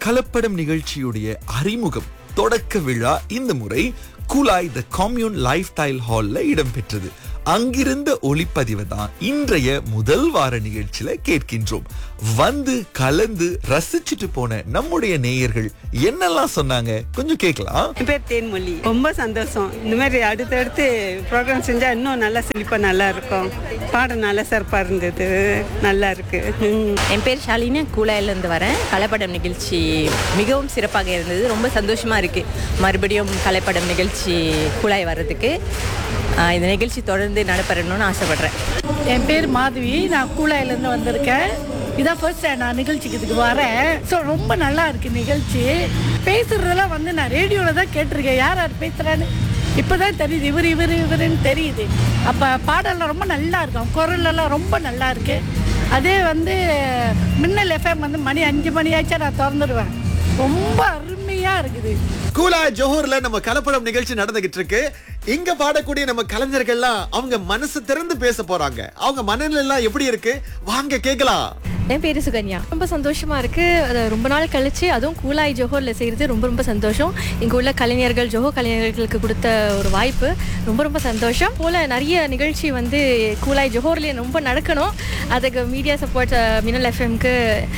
கலப்படம் நிகழ்ச்சியுடைய அறிமுகம் தொடக்க விழா இந்த முறை குலாய் த கம்யூன் லைஃப் ஸ்டைல் ஹால்ல இடம்பெற்றது அங்கிருந்த ஒளிப்பதிவை தான் இன்றைய முதல் வார நிகழ்ச்சியில கேட்கின்றோம் வந்து கலந்து ரசிச்சுட்டு போன நம்முடைய நேயர்கள் என்னெல்லாம் சொன்னாங்க கொஞ்சம் கேட்கலாம் என் பேர் தேன்மொழி ரொம்ப சந்தோஷம் இந்த மாதிரி அடுத்தடுத்து ப்ரோக்ராம் செஞ்சால் இன்னும் நல்லா செழிப்பாக நல்லா இருக்கும் பாடம் நல்லா சிறப்பாக இருந்தது நல்லா இருக்கு ம். என் பேர் ஷாலினி கூலாயிலேருந்து வரேன் கலைப்படம் நிகழ்ச்சி மிகவும் சிறப்பாக இருந்தது ரொம்ப சந்தோஷமாக இருக்குது மறுபடியும் கலைப்படம் நிகழ்ச்சி கூலாய் வர்றதுக்கு ஆஹ் இந்த நிகழ்ச்சி தொடர்ந்து நடைபெறணும்னு ஆசைப்பட்றேன் என் பேர் மாதவி நான் கூலாயிலேருந்து வந்திருக்கேன் இதான் ஃபர்ஸ்ட் டைம் நான் நிகழ்ச்சிக்கு இதுக்கு வரேன் ஸோ ரொம்ப நல்லா இருக்கு நிகழ்ச்சி பேசுறதெல்லாம் வந்து நான் ரேடியோவில் தான் கேட்டிருக்கேன் யார் யார் பேசுகிறான்னு இப்போ தான் தெரியுது இவர் இவர் இவருன்னு தெரியுது அப்போ பாடலாம் ரொம்ப நல்லா இருக்கும் குரலெல்லாம் ரொம்ப நல்லா இருக்கு அதே வந்து மின்னல் எஃப்எம் வந்து மணி அஞ்சு மணி ஆச்சா நான் திறந்துடுவேன் ரொம்ப அருமையாக இருக்குது கூலா ஜோஹர்ல நம்ம கலப்படம் நிகழ்ச்சி நடந்துகிட்டு இருக்கு இங்க பாடக்கூடிய நம்ம கலைஞர்கள்லாம் அவங்க மனசு திறந்து பேச போறாங்க அவங்க மனநிலை எல்லாம் எப்படி இருக்கு வாங்க கேக்கலாம் என் பேர் சுகன்யா ரொம்ப சந்தோஷமா இருக்கு அது ரொம்ப நாள் கழிச்சு அதுவும் கூலாய் ஜோஹர்ல செய்யறது ரொம்ப ரொம்ப சந்தோஷம் இங்க உள்ள கலைஞர்கள் ஜோஹோ கலைஞர்களுக்கு கொடுத்த ஒரு வாய்ப்பு ரொம்ப ரொம்ப சந்தோஷம் போல நிறைய நிகழ்ச்சி வந்து கூலாய் ஜோஹர்லேயே ரொம்ப நடக்கணும் அதுக்கு மீடியா சப்போர்ட் மினல் எஃப்எம்க்கு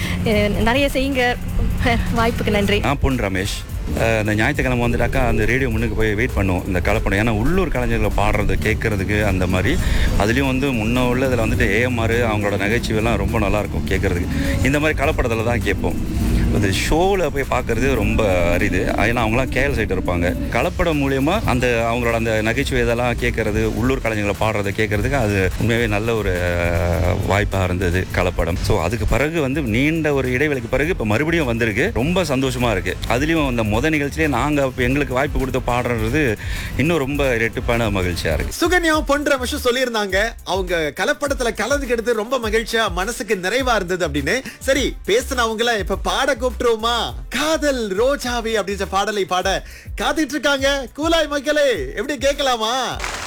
நிறைய செய்யுங்க வாய்ப்புக்கு நன்றி நான் பொன் ரமேஷ் அஹ் இந்த ஞாயிற்றுக்கிழமை வந்துட்டாக்கா அந்த ரேடியோ முன்னுக்கு போய் வெயிட் பண்ணுவோம் இந்த கலப்படம் ஏன்னா உள்ளூர் கலைஞர்களை பாடுறது கேட்கறதுக்கு அந்த மாதிரி அதுலேயும் வந்து முன்ன உள்ளதில் வந்துட்டு ஏஎம்ஆர் அவங்களோட நகைச்சுவைலாம் ரொம்ப நல்லாயிருக்கும் கேட்கறதுக்கு இந்த மாதிரி கலப்படத்தில் தான் கேட்போம் இந்த ஷோவில் போய் பார்க்குறது ரொம்ப அரிது ஏன்னா அவங்களாம் கேஎல் சைட்டு இருப்பாங்க கலப்படம் மூலயமா அந்த அவங்களோட அந்த நகைச்சுவை இதெல்லாம் கேட்கறது உள்ளூர் கலைஞர்களை பாடுறதை கேட்கறதுக்கு அது உண்மையாகவே நல்ல ஒரு வாய்ப்பாக இருந்தது கலப்படம் ஸோ அதுக்கு பிறகு வந்து நீண்ட ஒரு இடைவெளிக்கு பிறகு இப்போ மறுபடியும் வந்திருக்கு ரொம்ப சந்தோஷமாக இருக்குது அதுலேயும் அந்த முத நிகழ்ச்சியிலே நாங்கள் எங்களுக்கு வாய்ப்பு கொடுத்து பாடுறது இன்னும் ரொம்ப இரட்டிப்பான மகிழ்ச்சியாக இருக்குது சுகன்யா பொன் ரமேஷும் சொல்லியிருந்தாங்க அவங்க கலப்படத்துல கலந்துக்கிட்டது ரொம்ப மகிழ்ச்சியா மனசுக்கு நிறைவா இருந்தது அப்படின்னு சரி பேசினவங்கள இப்ப பாட கூப்பிட்டுருவோமா காதல் ரோஜாவி அப்படின்ற பாடலை பாட காத்துட்டு இருக்காங்க கூலாய் மக்களே எப்படி கேட்கலாமா